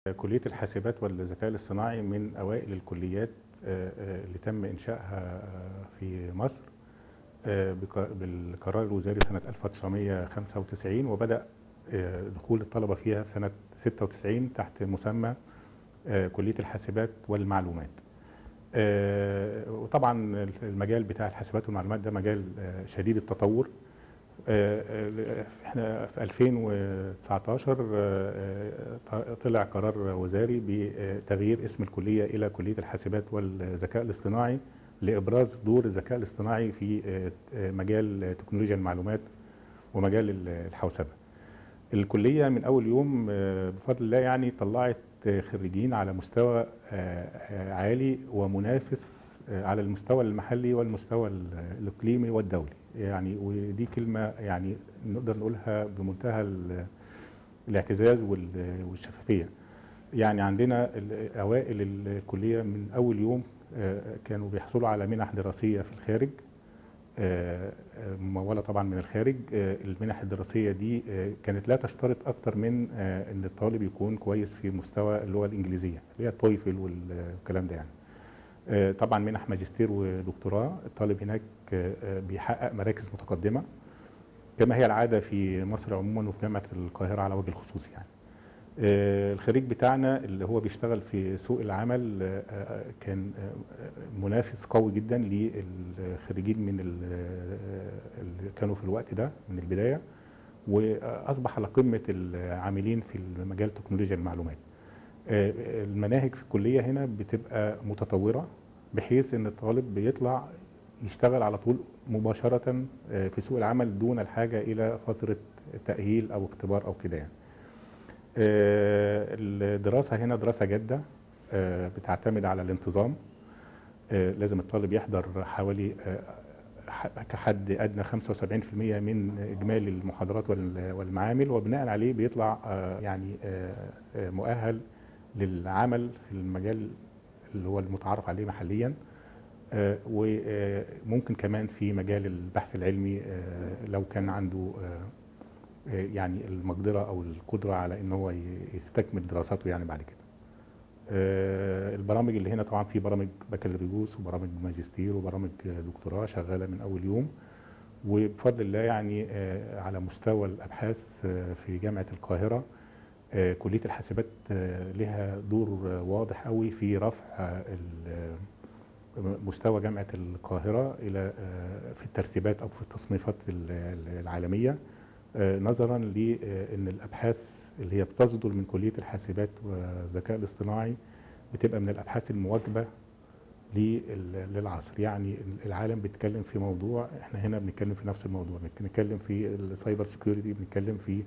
كلية الحاسبات والذكاء الاصطناعي من أوائل الكليات آه، آه، اللي تم إنشائها آه، في مصر آه، بق- بالقرار الوزاري سنة 1995 وبدأ آه، دخول الطلبة فيها في سنة 96 تحت مسمى آه، كلية الحاسبات والمعلومات آه، وطبعا المجال بتاع الحاسبات والمعلومات ده مجال آه، شديد التطور آه، آه، احنا في 2019 آه، آه، طلع قرار وزاري بتغيير اسم الكليه الى كليه الحاسبات والذكاء الاصطناعي لابراز دور الذكاء الاصطناعي في آه، آه، مجال تكنولوجيا المعلومات ومجال ال- الحوسبه. الكليه من اول يوم آه، بفضل الله يعني طلعت آه، خريجين على مستوى آه، آه، عالي ومنافس آه، على المستوى المحلي والمستوى ال- الاقليمي والدولي يعني ودي كلمه يعني نقدر نقولها بمنتهى ال- الاعتزاز وال- والشفافيه يعني عندنا ال- اوائل الكليه من اول يوم آه، كانوا بيحصلوا على منح دراسيه في الخارج آه، آه، مموله طبعا من الخارج آه، المنح الدراسيه دي آه، كانت لا تشترط اكتر من آه، ان الطالب يكون كويس في مستوى اللغه الانجليزيه اللي هي التويفل والكلام ده يعني آه، طبعا منح ماجستير ودكتوراه الطالب هناك آه، آه، بيحقق مراكز متقدمه كما هي العاده في مصر عموما وفي جامعه القاهره على وجه الخصوص يعني آه، الخريج بتاعنا اللي هو بيشتغل في سوق العمل آه، آه، كان آه، منافس قوي جدا للخريجين من ال- آه، اللي كانوا في الوقت ده من البدايه واصبح على قمه العاملين في مجال تكنولوجيا المعلومات. آه، المناهج في الكليه هنا بتبقى متطوره بحيث ان الطالب بيطلع يشتغل على طول مباشره آه، في سوق العمل دون الحاجه الى فتره تاهيل او اختبار او كده يعني. آه، الدراسة هنا دراسة جادة آه، بتعتمد على الانتظام آه، لازم الطالب يحضر حوالي آه، ح- كحد أدنى 75% من إجمالي المحاضرات وال- والمعامل وبناء عليه بيطلع آه، يعني آه، آه، مؤهل للعمل في المجال اللي هو المتعارف عليه محليا آه، وممكن كمان في مجال البحث العلمي آه، لو كان عنده آه، يعني المقدرة أو القدرة على إن هو ي- يستكمل دراساته يعني بعد كده. آه، البرامج اللي هنا طبعا في برامج بكالوريوس وبرامج ماجستير وبرامج دكتوراه شغالة من أول يوم وبفضل الله يعني آه، على مستوى الأبحاث آه، في جامعة القاهرة آه، كلية الحاسبات آه، لها دور آه، واضح قوي في رفع آه، ال- مستوى جامعة القاهرة إلى آه، في الترتيبات أو في التصنيفات ال- ال- العالمية آه، نظرا لأن الأبحاث اللي هي بتصدر من كلية الحاسبات والذكاء الاصطناعي بتبقى من الأبحاث المواكبة لل- للعصر يعني العالم بيتكلم في موضوع احنا هنا بنتكلم في نفس الموضوع بنتكلم في السايبر سيكيورتي بنتكلم في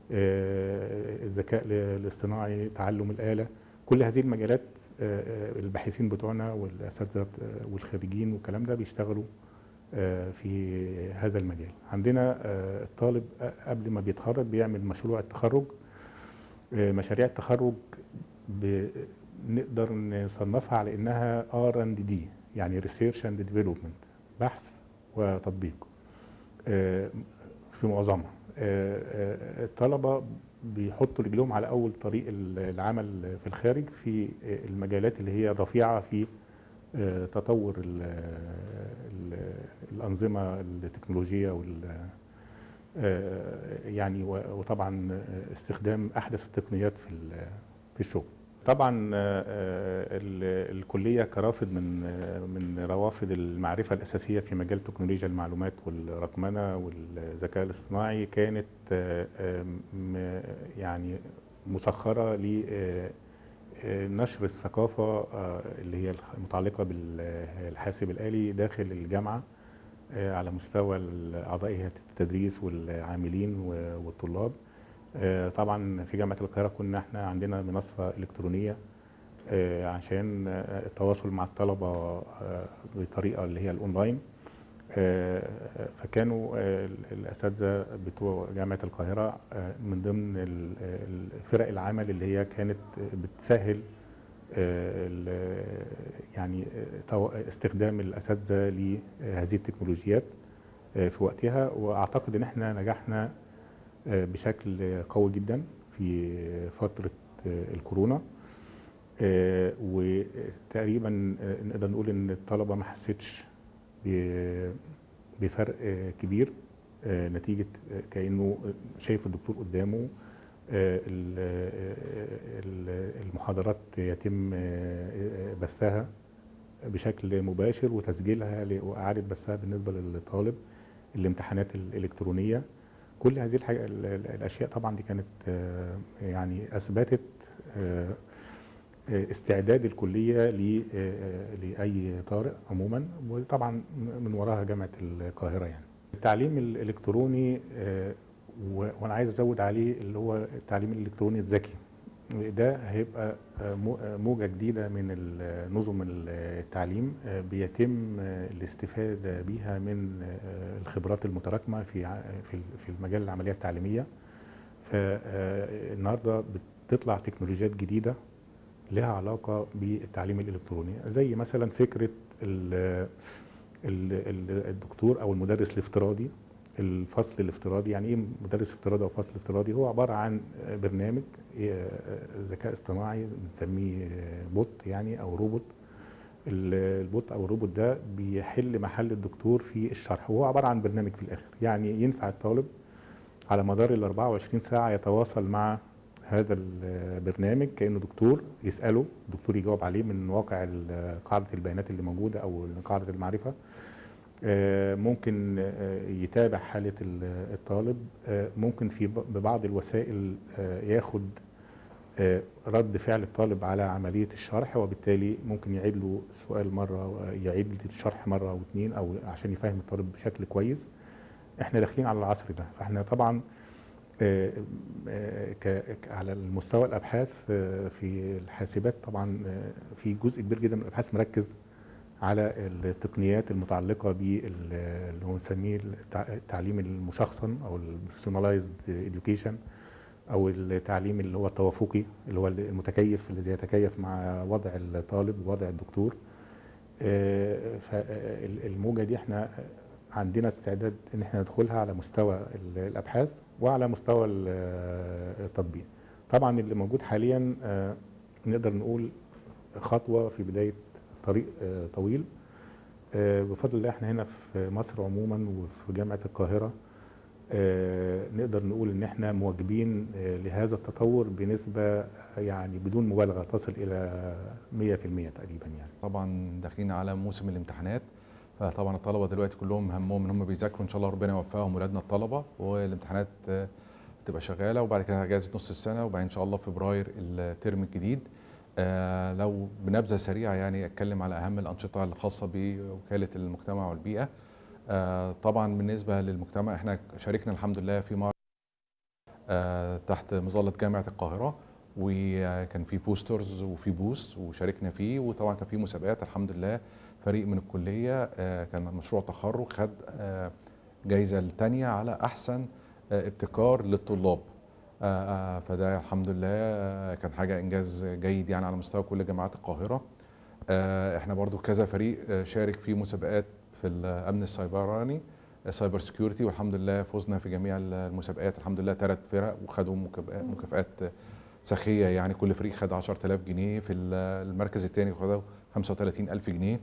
آه، الذكاء الاصطناعي تعلم الآلة كل هذه المجالات آه، آه، الباحثين بتوعنا والاساتذه آه، والخريجين والكلام ده بيشتغلوا آه، في هذا المجال عندنا آه، الطالب آه، قبل ما بيتخرج بيعمل مشروع التخرج آه، مشاريع التخرج بنقدر نصنفها على انها ار اند دي يعني ريسيرش اند ديفلوبمنت بحث وتطبيق آه، في معظمها آه، آه، الطلبه بيحطوا رجلهم على اول طريق العمل في الخارج في المجالات اللي هي الرفيعه في آه، تطور ال ال الانظمه التكنولوجيه وال آه، يعني و- وطبعا استخدام احدث التقنيات في ال- في الشغل طبعا آه، آه، ال- الكليه كرافد من آه، من روافد المعرفه الاساسيه في مجال تكنولوجيا المعلومات والرقمنه والذكاء الاصطناعي كانت آه، آه، م- يعني مسخره ل آه، آه، نشر الثقافه آه، اللي هي المتعلقه بالحاسب الالي داخل الجامعه آه، على مستوى ال- اعضاء هيئه التدريس والعاملين و- والطلاب آه، طبعا في جامعه القاهره كنا احنا عندنا منصه الكترونيه آه، عشان آه، التواصل مع الطلبه آه، بطريقه اللي هي الاونلاين آه، فكانوا آه، الاساتذه بتوع جامعه القاهره آه، من ضمن ال- ال- فرق العمل اللي هي كانت بتسهل آه، ال- يعني آه، تو- استخدام الاساتذه لهذه التكنولوجيات آه، في وقتها واعتقد ان احنا نجحنا آه، بشكل قوي جدا في فتره الكورونا وتقريبا نقدر نقول ان الطلبه ما حسيتش بفرق كبير نتيجه كانه شايف الدكتور قدامه المحاضرات يتم بثها بشكل مباشر وتسجيلها واعاده بثها بالنسبه للطالب الامتحانات الالكترونيه كل هذه الحاجة الاشياء طبعا دي كانت يعني اثبتت استعداد الكليه لاي طارئ عموما وطبعا من وراها جامعه القاهره يعني التعليم الالكتروني وانا عايز ازود عليه اللي هو التعليم الالكتروني الذكي ده هيبقى موجه جديده من نظم التعليم بيتم الاستفاده بيها من الخبرات المتراكمه في في المجال العمليه التعليميه فالنهارده بتطلع تكنولوجيات جديده لها علاقه بالتعليم الالكتروني زي مثلا فكره الدكتور او المدرس الافتراضي الفصل الافتراضي يعني ايه مدرس افتراضي او فصل افتراضي هو عباره عن برنامج ذكاء اصطناعي بنسميه بوت يعني او روبوت البوت او الروبوت ده بيحل محل الدكتور في الشرح وهو عباره عن برنامج في الاخر يعني ينفع الطالب على مدار ال 24 ساعه يتواصل مع هذا البرنامج كانه دكتور يساله الدكتور يجاوب عليه من واقع قاعده البيانات اللي موجوده او قاعده المعرفه ممكن يتابع حالة الطالب ممكن في ببعض الوسائل ياخد رد فعل الطالب على عملية الشرح وبالتالي ممكن يعيد له السؤال مرة يعيد الشرح مرة أو اتنين أو عشان يفهم الطالب بشكل كويس احنا داخلين على العصر ده فاحنا طبعا على المستوى الأبحاث في الحاسبات طبعا في جزء كبير جدا من الأبحاث مركز على التقنيات المتعلقه باللي هو نسميه التعليم المشخصن او البيرسوناليزد اديوكيشن او التعليم اللي هو التوافقي اللي هو المتكيف الذي يتكيف مع وضع الطالب ووضع الدكتور فالموجه دي احنا عندنا استعداد ان احنا ندخلها على مستوى الابحاث وعلى مستوى التطبيق طبعا اللي موجود حاليا نقدر نقول خطوه في بدايه طريق طويل بفضل الله احنا هنا في مصر عموما وفي جامعه القاهره نقدر نقول ان احنا مواكبين لهذا التطور بنسبه يعني بدون مبالغه تصل الى 100% تقريبا يعني. طبعا داخلين على موسم الامتحانات فطبعا الطلبه دلوقتي كلهم همهم ان هم بيذاكروا ان شاء الله ربنا يوفقهم ولادنا الطلبه والامتحانات تبقى شغاله وبعد كده اجازه نص السنه وبعدين ان شاء الله فبراير الترم الجديد آه لو بنبذه سريعه يعني اتكلم على اهم الانشطه الخاصه بوكاله المجتمع والبيئه آه طبعا بالنسبه للمجتمع احنا شاركنا الحمد لله في معرض آه تحت مظله جامعه القاهره وكان في بوسترز وفي بوث وشاركنا فيه وطبعا كان في مسابقات الحمد لله فريق من الكليه كان مشروع تخرج خد جايزه الثانيه على احسن ابتكار للطلاب آآ آآ فده الحمد لله كان حاجه انجاز جيد يعني على مستوى كل جامعات القاهره احنا برضو كذا فريق شارك في مسابقات في الامن السيبراني سايبر سكيورتي والحمد لله فزنا في جميع المسابقات الحمد لله ثلاث فرق وخدوا مكافآت سخيه يعني كل فريق خد 10000 جنيه في المركز الثاني خدوا 35000 جنيه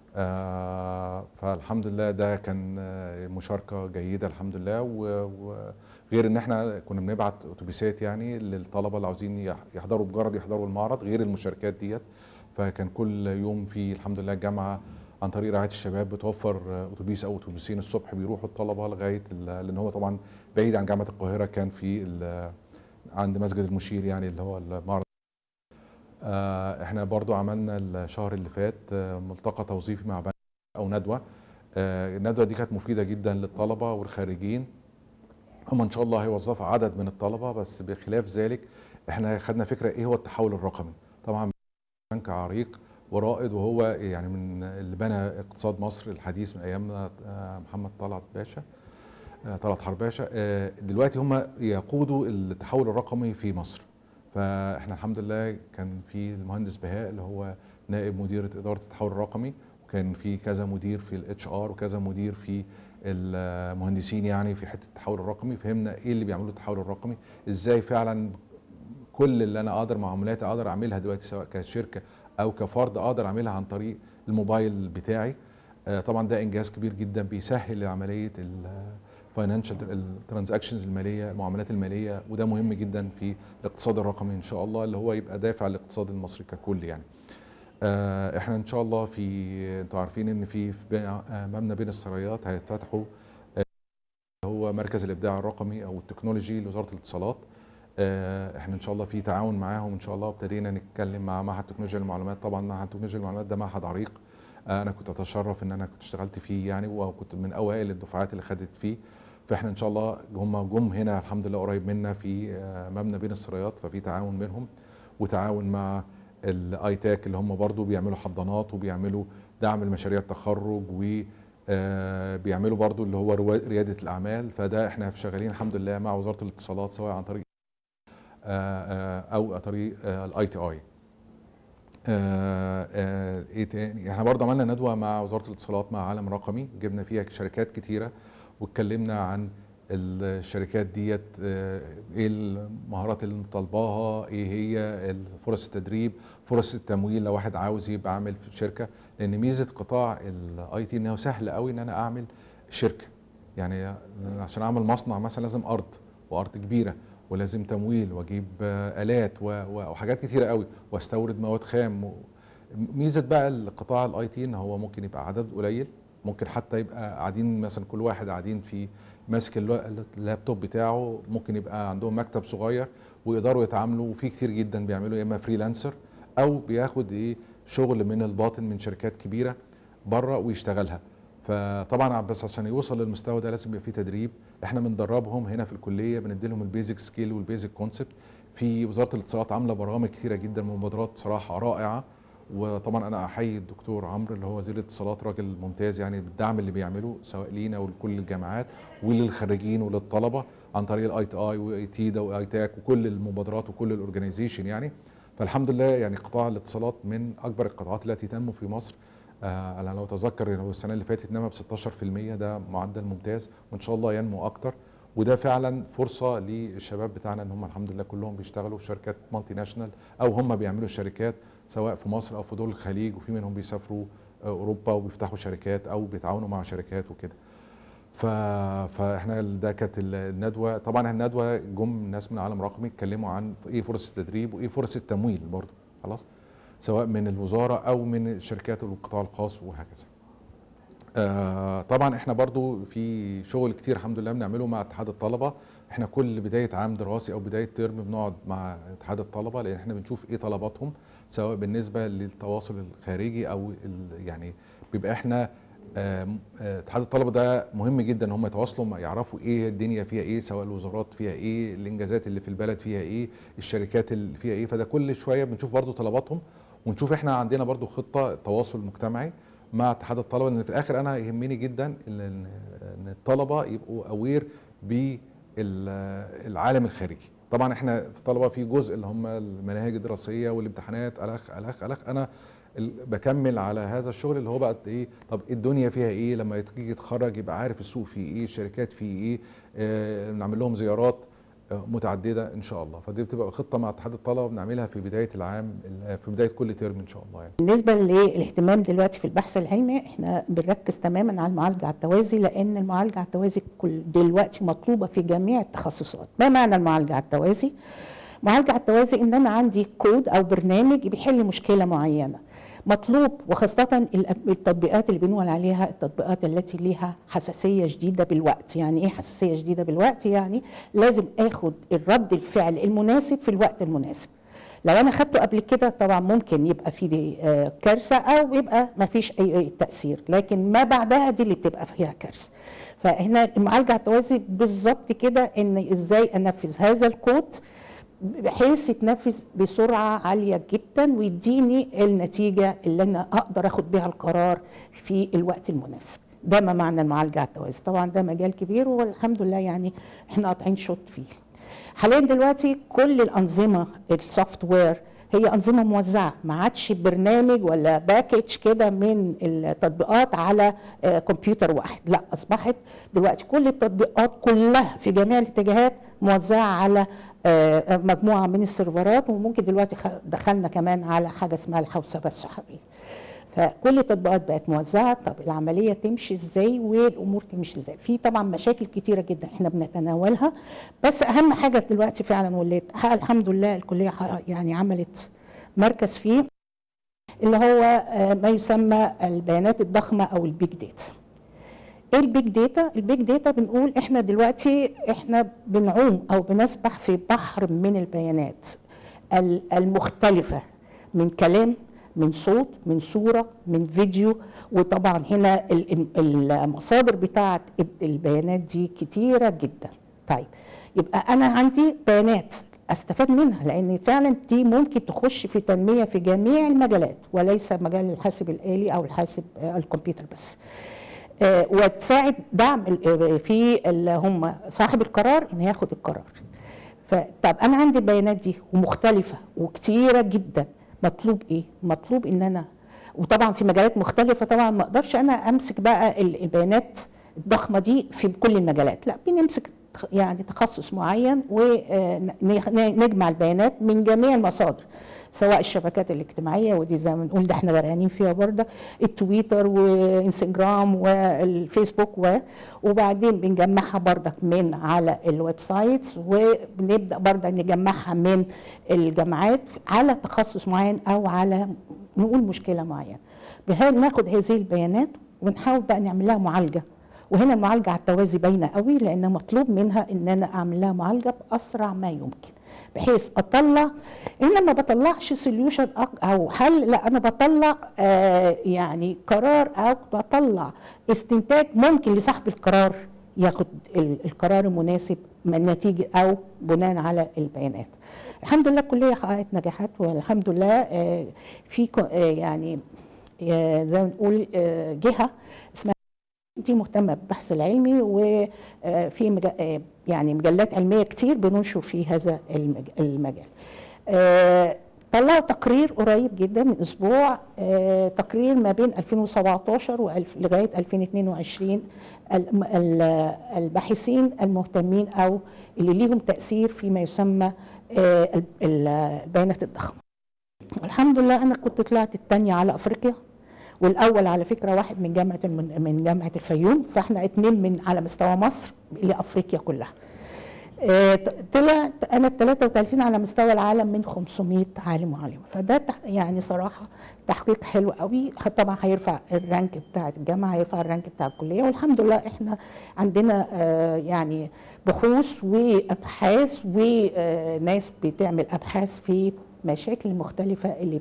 فالحمد لله ده كان مشاركه جيده الحمد لله وغير ان احنا كنا بنبعت اتوبيسات يعني للطلبه اللي عاوزين يحضروا بجرد يحضروا المعرض غير المشاركات ديت فكان كل يوم في الحمد لله الجامعه عن طريق رعايه الشباب بتوفر اتوبيس او اتوبيسين الصبح بيروحوا الطلبه لغايه لان هو طبعا بعيد عن جامعه القاهره كان في عند مسجد المشير يعني اللي هو المعرض احنا برضو عملنا الشهر اللي فات ملتقى توظيفي مع بنك او ندوه الندوه دي كانت مفيده جدا للطلبه والخارجين هم ان شاء الله هيوظفوا عدد من الطلبه بس بخلاف ذلك احنا خدنا فكره ايه هو التحول الرقمي طبعا بنك عريق ورائد وهو يعني من اللي بنى اقتصاد مصر الحديث من ايام محمد طلعت باشا طلعت حرباشا دلوقتي هم يقودوا التحول الرقمي في مصر فاحنا الحمد لله كان في المهندس بهاء اللي هو نائب مدير اداره التحول الرقمي وكان في كذا مدير في الاتش ار وكذا مدير في المهندسين يعني في حته التحول الرقمي فهمنا ايه اللي بيعملوا التحول الرقمي ازاي فعلا كل اللي انا اقدر معاملات اقدر اعملها دلوقتي سواء كشركه او كفرد اقدر اعملها عن طريق الموبايل بتاعي آه، طبعا ده انجاز كبير جدا بيسهل عمليه الفاينانشال الترانزاكشنز الماليه المعاملات الماليه وده مهم جدا في الاقتصاد الرقمي ان شاء الله اللي هو يبقى دافع الاقتصاد المصري ككل يعني آه، احنا ان شاء الله في انتوا عارفين ان في في بي- آه، مبنى بين السرايات هيتفتحوا آه، هو مركز الابداع الرقمي او التكنولوجي لوزاره الاتصالات آه، احنا ان شاء الله في تعاون معاهم ان شاء الله ابتدينا نتكلم مع معهد تكنولوجيا المعلومات طبعا معهد تكنولوجيا المعلومات ده معهد عريق آه، انا كنت اتشرف ان انا كنت اشتغلت فيه يعني وكنت من اوائل الدفعات اللي خدت فيه فاحنا ان شاء الله هم جم هنا الحمد لله قريب منا في آه، مبنى بين السرايات ففي تعاون بينهم وتعاون مع الاي تاك اللي هم برضو بيعملوا حضانات وبيعملوا دعم المشاريع التخرج و آه، بيعملوا برضو اللي هو روا- رياده الاعمال فده احنا شغالين الحمد لله مع وزاره الاتصالات سواء عن طريق آه، آه، او عن طريق الاي تي اي ايه تاني احنا برضه عملنا ندوه مع وزاره الاتصالات مع عالم رقمي جبنا فيها شركات كتيره واتكلمنا عن الشركات ديت آه، ايه المهارات اللي طالباها ايه هي فرص التدريب فرص التمويل لو واحد عاوز يبقى عامل في شركه لان ميزه قطاع الاي تي انه سهل قوي ان انا اعمل شركه يعني عشان اعمل مصنع مثلا لازم ارض وارض كبيره ولازم تمويل واجيب آه، الات و- و- وحاجات كتيره قوي واستورد مواد خام و- ميزه بقى القطاع الاي تي ان هو ممكن يبقى عدد قليل ممكن حتى يبقى قاعدين مثلا كل واحد قاعدين في ماسك اللو- اللابتوب بتاعه ممكن يبقى عندهم مكتب صغير ويقدروا يتعاملوا وفي كتير جدا بيعملوا يا اما فريلانسر او بياخد ايه شغل من الباطن من شركات كبيره بره ويشتغلها فطبعا بس عشان يوصل للمستوى ده لازم يبقى فيه تدريب احنا بندربهم هنا في الكليه بندي لهم البيزك سكيل والبيزك كونسبت في وزاره الاتصالات عامله برامج كتيره جدا ومبادرات صراحه رائعه وطبعا انا احيي الدكتور عمرو اللي هو وزير الاتصالات راجل ممتاز يعني بالدعم اللي بيعمله سواء لينا ولكل الجامعات وللخريجين وللطلبه عن طريق الاي تي اي واي تي ده واي تاك وكل المبادرات وكل الاورجنايزيشن يعني فالحمد لله يعني قطاع الاتصالات من اكبر القطاعات التي تنمو في مصر آه انا لو اتذكر يعني هو السنه اللي فاتت نما ب 16% ده معدل ممتاز وان شاء الله ينمو اكتر وده فعلا فرصه للشباب بتاعنا ان هم الحمد لله كلهم بيشتغلوا في شركات مالتي ناشونال او هم بيعملوا شركات سواء في مصر او في دول الخليج وفي منهم بيسافروا آه، اوروبا وبيفتحوا شركات او بيتعاونوا مع شركات وكده ف... فاحنا ده كانت الندوه طبعا الندوه جم ناس من عالم رقمي اتكلموا عن ايه فرص التدريب وايه فرص التمويل برضه خلاص سواء من الوزاره او من الشركات والقطاع الخاص وهكذا آه طبعا احنا برضو في شغل كتير الحمد لله بنعمله مع اتحاد الطلبه احنا كل بدايه عام دراسي او بدايه ترم بنقعد مع اتحاد الطلبه لان احنا بنشوف ايه طلباتهم سواء بالنسبه للتواصل الخارجي او ال- يعني بيبقى احنا آم، آه، اتحاد الطلبه ده مهم جدا ان هم يتواصلوا مع- يعرفوا ايه الدنيا فيها ايه سواء الوزارات فيها ايه الانجازات اللي في البلد فيها ايه الشركات اللي فيها ايه فده كل شويه بنشوف برضو طلباتهم ونشوف احنا عندنا برضو خطه تواصل مجتمعي مع اتحاد الطلبه لان في الاخر انا يهمني جدا ان إن الطلبه يبقوا اوير بالعالم الخارجي طبعا احنا في الطلبه في جزء اللي هم المناهج الدراسيه والامتحانات الخ الخ الخ انا ال- بكمل على هذا الشغل اللي هو بقى ايه طب الدنيا فيها ايه لما تيجي يتخرج يبقى عارف السوق فيه ايه الشركات فيه ايه آه نعمل لهم زيارات آه، متعدده ان شاء الله فدي بتبقى خطه مع اتحاد الطلبه بنعملها في بدايه العام في بدايه كل ترم ان شاء الله يعني بالنسبه للاهتمام دلوقتي في البحث العلمي احنا بنركز تماما على المعالجه على التوازي لان المعالجه على التوازي كل دلوقتي مطلوبه في جميع التخصصات ما معنى المعالجه على التوازي معالجه على التوازي ان انا عندي كود او برنامج بيحل مشكله معينه مطلوب وخاصة الأب- التطبيقات اللي بنقول عليها التطبيقات التي لها حساسية شديدة بالوقت يعني ايه حساسية شديدة بالوقت يعني لازم اخد الرد الفعل المناسب في الوقت المناسب لو انا خدته قبل كده طبعا ممكن يبقى في آه، كارثه او يبقى ما فيش اي أي تاثير لكن ما بعدها دي اللي بتبقى فيها كارثه فهنا المعالجه على التوازي بالظبط كده ان ازاي انفذ هذا الكود بحيث يتنفذ بسرعه عاليه جدا ويديني النتيجه اللي انا اقدر اخد بها القرار في الوقت المناسب ده ما معنى المعالجه على التوازي طبعا ده مجال كبير والحمد لله يعني احنا قاطعين شوط فيه حاليا دلوقتي كل الانظمه السوفت وير هي انظمه موزعه ما عادش برنامج ولا باكج كده من التطبيقات على آه، كمبيوتر واحد لا اصبحت دلوقتي كل التطبيقات كلها في جميع الاتجاهات موزعه على آه، مجموعه من السيرفرات وممكن دلوقتي خ- دخلنا كمان على حاجه اسمها الحوسبه السحابيه فكل التطبيقات بقت موزعه طب العمليه تمشي ازاي والامور تمشي ازاي في طبعا مشاكل كتيره جدا احنا بنتناولها بس اهم حاجه دلوقتي فعلا واللي اتحقق الحمد لله الكليه ح- يعني عملت مركز فيه اللي هو آه، ما يسمى البيانات الضخمه او البيج داتا ايه البيج داتا البيج داتا بنقول احنا دلوقتي احنا بنعوم او بنسبح في بحر من البيانات ال- المختلفه من كلام من صوت من صوره من فيديو وطبعا هنا ال- المصادر بتاعه البيانات دي كتيره جدا طيب يبقى انا عندي بيانات استفاد منها لان فعلا دي ممكن تخش في تنميه في جميع المجالات وليس مجال الحاسب الالي او الحاسب آه، الكمبيوتر بس آه، وتساعد دعم ال- في اللي هم صاحب القرار ان ياخد القرار فطب انا عندي البيانات دي ومختلفه وكتيره جدا مطلوب ايه مطلوب ان انا وطبعا في مجالات مختلفه طبعا ما اقدرش انا امسك بقى ال- البيانات الضخمه دي في كل المجالات لا بنمسك تخ- يعني تخصص معين ونجمع البيانات من جميع المصادر سواء الشبكات الاجتماعيه ودي زي ما بنقول ده احنا غرقانين فيها برضه التويتر وانستجرام والفيسبوك و- وبعدين بنجمعها برضك من على الويب سايتس وبنبدا برضه نجمعها من الجامعات على تخصص معين او على نقول مشكله معينه بهذا ناخد هذه البيانات ونحاول بقى نعمل لها معالجه وهنا المعالجه على التوازي باينه قوي لان مطلوب منها ان انا اعمل لها معالجه باسرع ما يمكن بحيث اطلع انا ما بطلعش سوليوشن او حل لا انا بطلع آه يعني قرار او بطلع استنتاج ممكن لصاحب القرار ياخد ال- القرار المناسب من نتيجه او بناء على البيانات الحمد لله الكليه حققت نجاحات والحمد لله آه في كو- آه يعني آه زي ما نقول آه جهه اسمها دي مهتمه بالبحث العلمي وفي مج... آه، يعني مجلات علميه كتير بننشر في هذا المج... المجال. آه، طلعوا تقرير قريب جدا من اسبوع آه، تقرير ما بين 2017 وألف لغايه 2022 الم- ال- الباحثين المهتمين او اللي ليهم تاثير فيما يسمى آه، ال- ال- البيانات الضخمه. والحمد لله انا كنت طلعت الثانيه على افريقيا والاول على فكره واحد من جامعه من, من جامعه الفيوم فاحنا اتنين من على مستوى مصر لافريقيا كلها آه، طلعت انا ال 33 على مستوى العالم من 500 عالم وعالمه فده تح- يعني صراحه تحقيق حلو قوي طبعا هيرفع الرانك بتاع الجامعه هيرفع الرانك بتاع الكليه والحمد لله احنا عندنا آه، يعني بحوث وابحاث وناس بتعمل ابحاث في مشاكل مختلفه اللي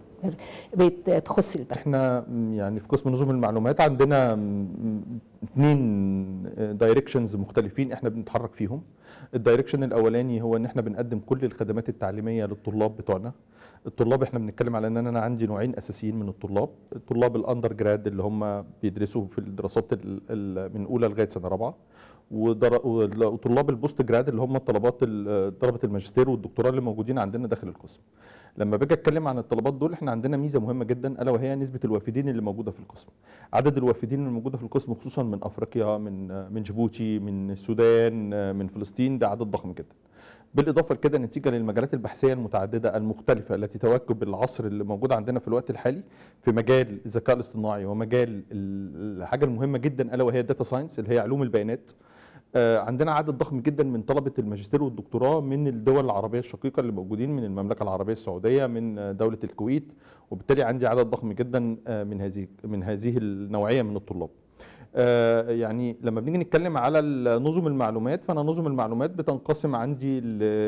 بت- بتخص البلد احنا م، يعني في قسم نظم المعلومات عندنا م، م، اثنين دايركشنز مختلفين احنا بنتحرك فيهم الدايركشن الاولاني هو ان احنا بنقدم كل الخدمات التعليميه للطلاب بتوعنا الطلاب احنا بنتكلم على ان انا عندي نوعين اساسيين من الطلاب الطلاب الاندر جراد اللي هم بيدرسوا في الدراسات ال- ال- من اولى لغايه سنه رابعه ودر- وال- وطلاب البوست جراد اللي هم طلبات ال- طلبه الماجستير والدكتوراه اللي موجودين عندنا داخل القسم لما باجي اتكلم عن الطلبات دول احنا عندنا ميزه مهمه جدا الا وهي نسبه الوافدين اللي موجوده في القسم عدد الوافدين اللي موجوده في القسم خصوصا من افريقيا من من جيبوتي من السودان من فلسطين ده عدد ضخم جدا بالاضافه لكده نتيجه للمجالات البحثيه المتعدده المختلفه التي تواكب العصر اللي موجود عندنا في الوقت الحالي في مجال الذكاء الاصطناعي ومجال ال- الحاجه المهمه جدا الا وهي الداتا ساينس اللي هي علوم البيانات آه، عندنا عدد ضخم جدا من طلبه الماجستير والدكتوراه من الدول العربيه الشقيقه اللي موجودين من المملكه العربيه السعوديه من آه، دوله الكويت وبالتالي عندي عدد ضخم جدا آه، من هذه من هذه النوعيه من الطلاب. آه، يعني لما بنيجي نتكلم على ال- نظم المعلومات فانا نظم المعلومات بتنقسم عندي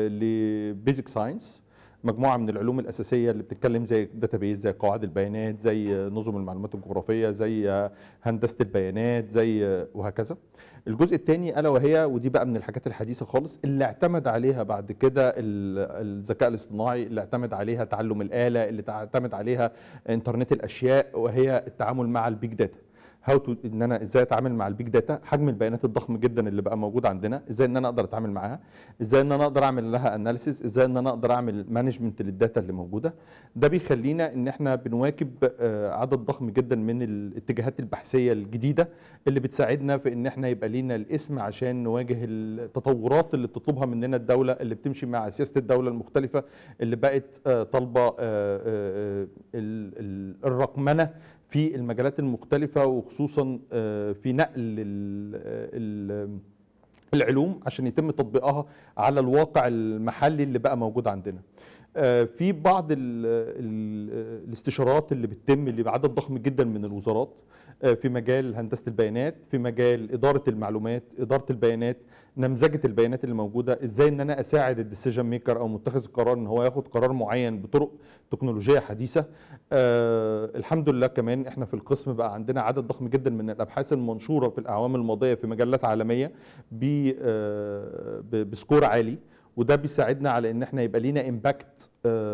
لبيزك ساينس مجموعه من العلوم الاساسيه اللي بتتكلم زي الداتابيز زي قواعد البيانات زي نظم المعلومات الجغرافيه زي هندسه البيانات زي وهكذا الجزء الثاني الا وهي ودي بقى من الحاجات الحديثه خالص اللي اعتمد عليها بعد كده ال- الذكاء الاصطناعي اللي اعتمد عليها تعلم الاله اللي اعتمد عليها انترنت الاشياء وهي التعامل مع البيج داتا هاو تو ان انا ازاي اتعامل مع البيج داتا حجم البيانات الضخم جدا اللي بقى موجود عندنا ازاي ان انا اقدر اتعامل معاها ازاي ان انا اقدر اعمل لها اناليسيس ازاي ان انا اقدر اعمل مانجمنت للداتا اللي موجوده ده بيخلينا ان احنا بنواكب آه، عدد ضخم جدا من الاتجاهات البحثيه الجديده اللي بتساعدنا في ان احنا يبقى لينا الاسم عشان نواجه التطورات اللي بتطلبها مننا الدوله اللي بتمشي مع سياسه الدوله المختلفه اللي بقت آه، طالبه آه، آه، ال- ال- الرقمنه في المجالات المختلفه وخصوصا آه، في نقل ال- ال- العلوم عشان يتم تطبيقها على الواقع المحلي اللي بقى موجود عندنا آه، في بعض ال ال الاستشارات اللي بتتم اللي بعدد ضخم جدا من الوزارات آه، في مجال هندسه البيانات في مجال اداره المعلومات اداره البيانات نمذجه البيانات اللي موجوده ازاي ان انا اساعد الديسيجن ميكر او متخذ القرار ان هو ياخد قرار معين بطرق تكنولوجيه حديثه آه الحمد لله كمان احنا في القسم بقى عندنا عدد ضخم جدا من الابحاث المنشوره في الاعوام الماضيه في مجلات عالميه ب- آه، ب- بسكور عالي وده بيساعدنا على ان احنا يبقى لينا امباكت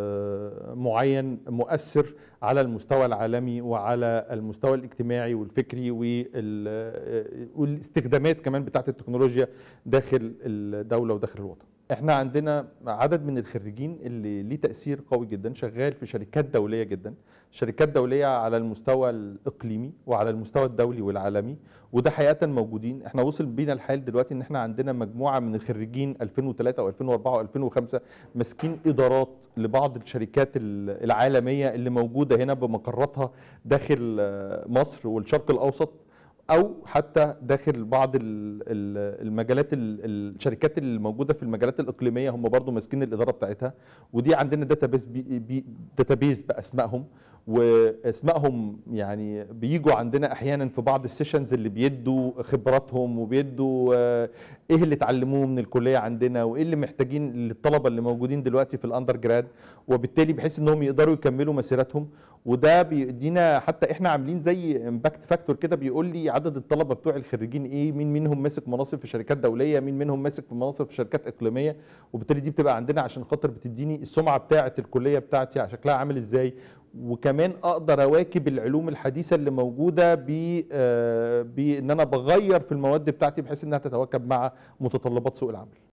معين مؤثر على المستوى العالمي وعلى المستوى الاجتماعي والفكري وال- آه، والاستخدامات كمان بتاعت التكنولوجيا داخل الدوله وداخل الوطن احنا عندنا عدد من الخريجين اللي ليه تاثير قوي جدا شغال في شركات دوليه جدا شركات دوليه على المستوى الاقليمي وعلى المستوى الدولي والعالمي وده حقيقه موجودين احنا وصل بينا الحال دلوقتي ان احنا عندنا مجموعه من الخريجين 2003 و2004 و2005 ماسكين ادارات لبعض الشركات ال- العالميه اللي موجوده هنا بمقراتها داخل آه، مصر والشرق الاوسط او حتى داخل بعض ال- ال- المجالات ال- الشركات اللي موجوده في المجالات الاقليميه هم برضو ماسكين الاداره بتاعتها ودي عندنا داتابيز بي بي داتابيز باسمائهم واسمائهم يعني بيجوا عندنا احيانا في بعض السيشنز اللي بيدوا خبراتهم وبيدوا آه، ايه اللي اتعلموه من الكليه عندنا وايه اللي محتاجين للطلبه اللي موجودين دلوقتي في الاندر جراد وبالتالي بحيث انهم يقدروا يكملوا مسيرتهم وده بيدينا حتى احنا عاملين زي امباكت فاكتور كده بيقول لي عدد الطلبه بتوع الخريجين ايه مين منهم ماسك مناصب في شركات دوليه مين منهم ماسك في مناصب في شركات اقليميه وبالتالي دي بتبقى عندنا عشان خاطر بتديني السمعه بتاعه الكليه بتاعتي على شكلها عامل ازاي وكمان اقدر اواكب العلوم الحديثه اللي موجوده ب آه، بان انا بغير في المواد بتاعتي بحيث انها تتواكب مع متطلبات سوق العمل